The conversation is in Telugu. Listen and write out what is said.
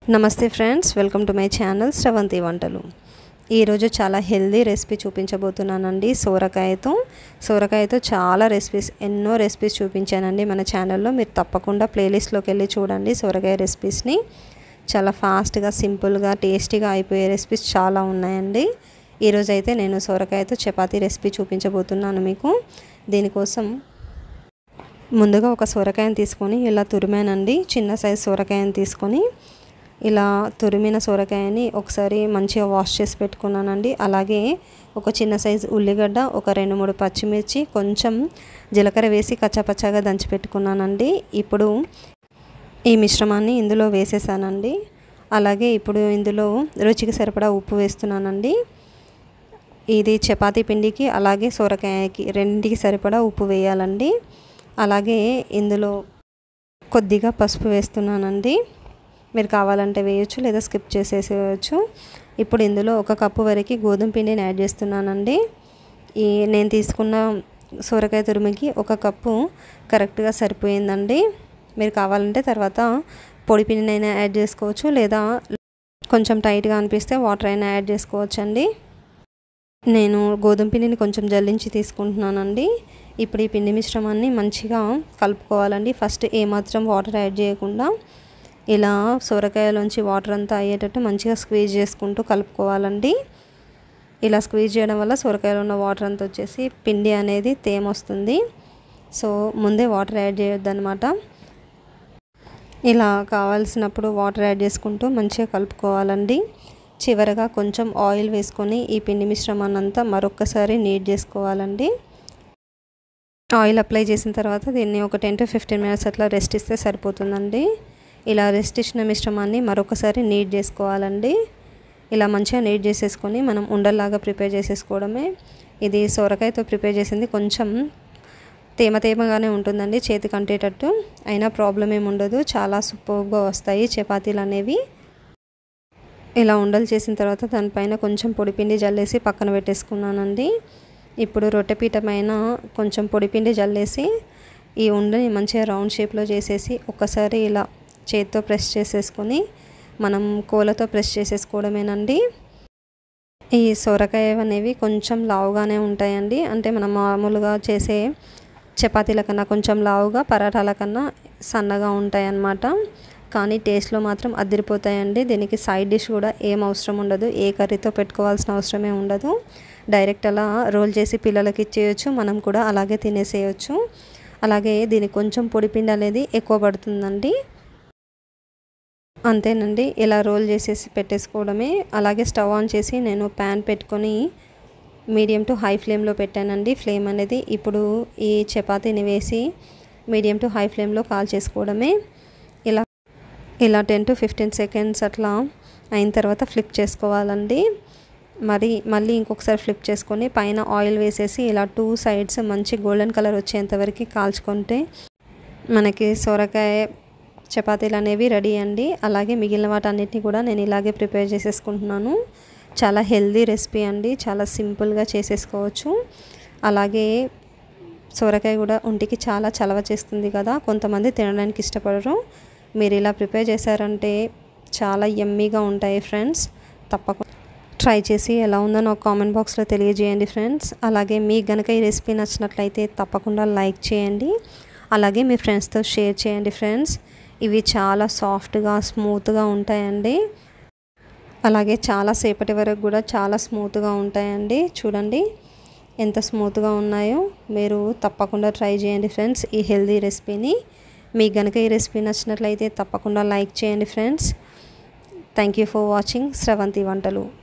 నమస్తే friends welcome to my channel Sravanthi Vantalu ఈరోజు చాలా హెల్దీ రెసిపీ చూపించబోతున్నానండి సోరకాయతో సోరకాయతో చాలా రెసిపీస్ ఎన్నో రెసిపీస్ చూపించానండి మన ఛానల్లో మీరు తప్పకుండా ప్లేలిస్ట్లోకి వెళ్ళి చూడండి సోరకాయ రెసిపీస్ని చాలా ఫాస్ట్గా సింపుల్గా టేస్టీగా అయిపోయే రెసిపీస్ చాలా ఉన్నాయండి ఈరోజు అయితే నేను సోరకాయతో చపాతీ రెసిపీ చూపించబోతున్నాను మీకు దీనికోసం ముందుగా ఒక సొరకాయని తీసుకొని ఇలా తురిమానండి చిన్న సైజు సొరకాయని తీసుకొని ఇలా తురిమిన సొరకాయని ఒకసారి మంచిగా వాష్ చేసి పెట్టుకున్నానండి అలాగే ఒక చిన్న సైజు ఉల్లిగడ్డ ఒక రెండు మూడు పచ్చిమిర్చి కొంచెం జీలకర్ర వేసి కచ్చాపచ్చాగా దంచి పెట్టుకున్నానండి ఇప్పుడు ఈ మిశ్రమాన్ని ఇందులో వేసేసానండి అలాగే ఇప్పుడు ఇందులో రుచికి సరిపడా ఉప్పు వేస్తున్నానండి ఇది చపాతీ పిండికి అలాగే సొరకాయకి రెండింటికి సరిపడా ఉప్పు వేయాలండి అలాగే ఇందులో కొద్దిగా పసుపు వేస్తున్నానండి మీరు కావాలంటే వేయచ్చు లేదా స్కిప్ చేసేసేయచ్చు ఇప్పుడు ఇందులో ఒక కప్పు వరకు గోధుమ పిండిని యాడ్ చేస్తున్నానండి ఈ నేను తీసుకున్న సొరకాయ తురుముకి ఒక కప్పు కరెక్ట్గా సరిపోయిందండి మీరు కావాలంటే తర్వాత పొడి పిండినైనా యాడ్ చేసుకోవచ్చు లేదా కొంచెం టైట్గా అనిపిస్తే వాటర్ అయినా యాడ్ చేసుకోవచ్చు అండి నేను గోధుమ పిండిని కొంచెం జల్లించి తీసుకుంటున్నానండి ఇప్పుడు ఈ పిండి మిశ్రమాన్ని మంచిగా కలుపుకోవాలండి ఫస్ట్ ఏమాత్రం వాటర్ యాడ్ చేయకుండా ఇలా సొరకాయలోంచి వాటర్ అంతా అయ్యేటట్టు మంచిగా స్క్వీజ్ చేసుకుంటూ కలుపుకోవాలండి ఇలా స్క్వీజ్ చేయడం వల్ల సొరకాయలో ఉన్న వాటర్ అంతా వచ్చేసి పిండి అనేది తేమ వస్తుంది సో ముందే వాటర్ యాడ్ చేయొద్దనమాట ఇలా కావాల్సినప్పుడు వాటర్ యాడ్ చేసుకుంటూ మంచిగా కలుపుకోవాలండి చివరగా కొంచెం ఆయిల్ వేసుకొని ఈ పిండి మిశ్రమాన్ని అంతా మరొక్కసారి నీట్ చేసుకోవాలండి ఆయిల్ అప్లై చేసిన తర్వాత దీన్ని ఒక టెన్ టు ఫిఫ్టీన్ మినిట్స్ అట్లా రెస్ట్ ఇస్తే సరిపోతుందండి ఇలా రెస్ట్ ఇచ్చిన మిశ్రమాన్ని మరొకసారి నీట్ చేసుకోవాలండి ఇలా మంచిగా నీట్ చేసేసుకొని మనం ఉండల్లాగా ప్రిపేర్ చేసేసుకోవడమే ఇది సొరకాయతో ప్రిపేర్ చేసింది కొంచెం తేమ తేమగానే ఉంటుందండి చేతికి అంటేటట్టు అయినా ప్రాబ్లం ఏమి ఉండదు చాలా సూపర్గా వస్తాయి చపాతీలు అనేవి ఇలా ఉండలు చేసిన తర్వాత దానిపైన కొంచెం పొడిపిండి జల్లేసి పక్కన పెట్టేసుకున్నానండి ఇప్పుడు రొట్టెపీట పైన కొంచెం పొడిపిండి జల్లేసి ఈ ఉండని మంచిగా రౌండ్ షేప్లో చేసేసి ఒక్కసారి ఇలా చేతితో ప్రెస్ చేసేసుకొని మనం కోలతో ప్రెస్ చేసేసుకోవడమేనండి ఈ సొరకాయ అనేవి కొంచెం లావుగానే ఉంటాయండి అంటే మనం మామూలుగా చేసే చపాతీల కన్నా కొంచెం లావుగా పరాటాల కన్నా సన్నగా ఉంటాయి అన్నమాట కానీ టేస్ట్లో మాత్రం అదిరిపోతాయండి దీనికి సైడ్ డిష్ కూడా ఏం అవసరం ఉండదు ఏ కర్రీతో పెట్టుకోవాల్సిన అవసరమే ఉండదు డైరెక్ట్ అలా రోల్ చేసి పిల్లలకి ఇచ్చేయచ్చు మనం కూడా అలాగే తినేసేయచ్చు అలాగే దీనికి కొంచెం పొడిపిండి అనేది ఎక్కువ పడుతుందండి అంతేనండి ఇలా రోల్ చేసేసి పెట్టేసుకోవడమే అలాగే స్టవ్ ఆన్ చేసి నేను ప్యాన్ పెట్టుకొని మీడియం టు హై ఫ్లేమ్లో పెట్టానండి ఫ్లేమ్ అనేది ఇప్పుడు ఈ చపాతీని వేసి మీడియం టు హై ఫ్లేమ్లో కాల్ చేసుకోవడమే ఇలా ఇలా టెన్ టు ఫిఫ్టీన్ సెకండ్స్ అట్లా అయిన తర్వాత ఫ్లిప్ చేసుకోవాలండి మరి మళ్ళీ ఇంకొకసారి ఫ్లిప్ చేసుకొని పైన ఆయిల్ వేసేసి ఇలా టూ సైడ్స్ మంచి గోల్డెన్ కలర్ వచ్చేంతవరకు కాల్చుకుంటే మనకి సొరకాయ చపాతీలు అనేవి రెడీ అండి అలాగే మిగిలిన వాటన్నిటిని కూడా నేను ఇలాగే ప్రిపేర్ చేసేసుకుంటున్నాను చాలా హెల్దీ రెసిపీ అండి చాలా సింపుల్గా చేసేసుకోవచ్చు అలాగే సొరకాయ కూడా ఒంటికి చాలా చలవ చేస్తుంది కదా కొంతమంది తినడానికి ఇష్టపడరు మీరు ఇలా ప్రిపేర్ చేశారంటే చాలా ఎమ్మీగా ఉంటాయి ఫ్రెండ్స్ తప్పకుండా ట్రై చేసి ఎలా ఉందో నాకు కామెంట్ బాక్స్లో తెలియజేయండి ఫ్రెండ్స్ అలాగే మీకు కనుక ఈ రెసిపీ నచ్చినట్లయితే తప్పకుండా లైక్ చేయండి అలాగే మీ ఫ్రెండ్స్తో షేర్ చేయండి ఫ్రెండ్స్ ఇవి చాలా సాఫ్ట్గా స్మూత్గా ఉంటాయండి అలాగే చాలా సేపటి వరకు కూడా చాలా స్మూత్గా ఉంటాయండి చూడండి ఎంత స్మూత్గా ఉన్నాయో మీరు తప్పకుండా ట్రై చేయండి ఫ్రెండ్స్ ఈ హెల్దీ రెసిపీని మీకు కనుక ఈ రెసిపీ నచ్చినట్లయితే తప్పకుండా లైక్ చేయండి friends thank you for watching Sravanthi వంటలు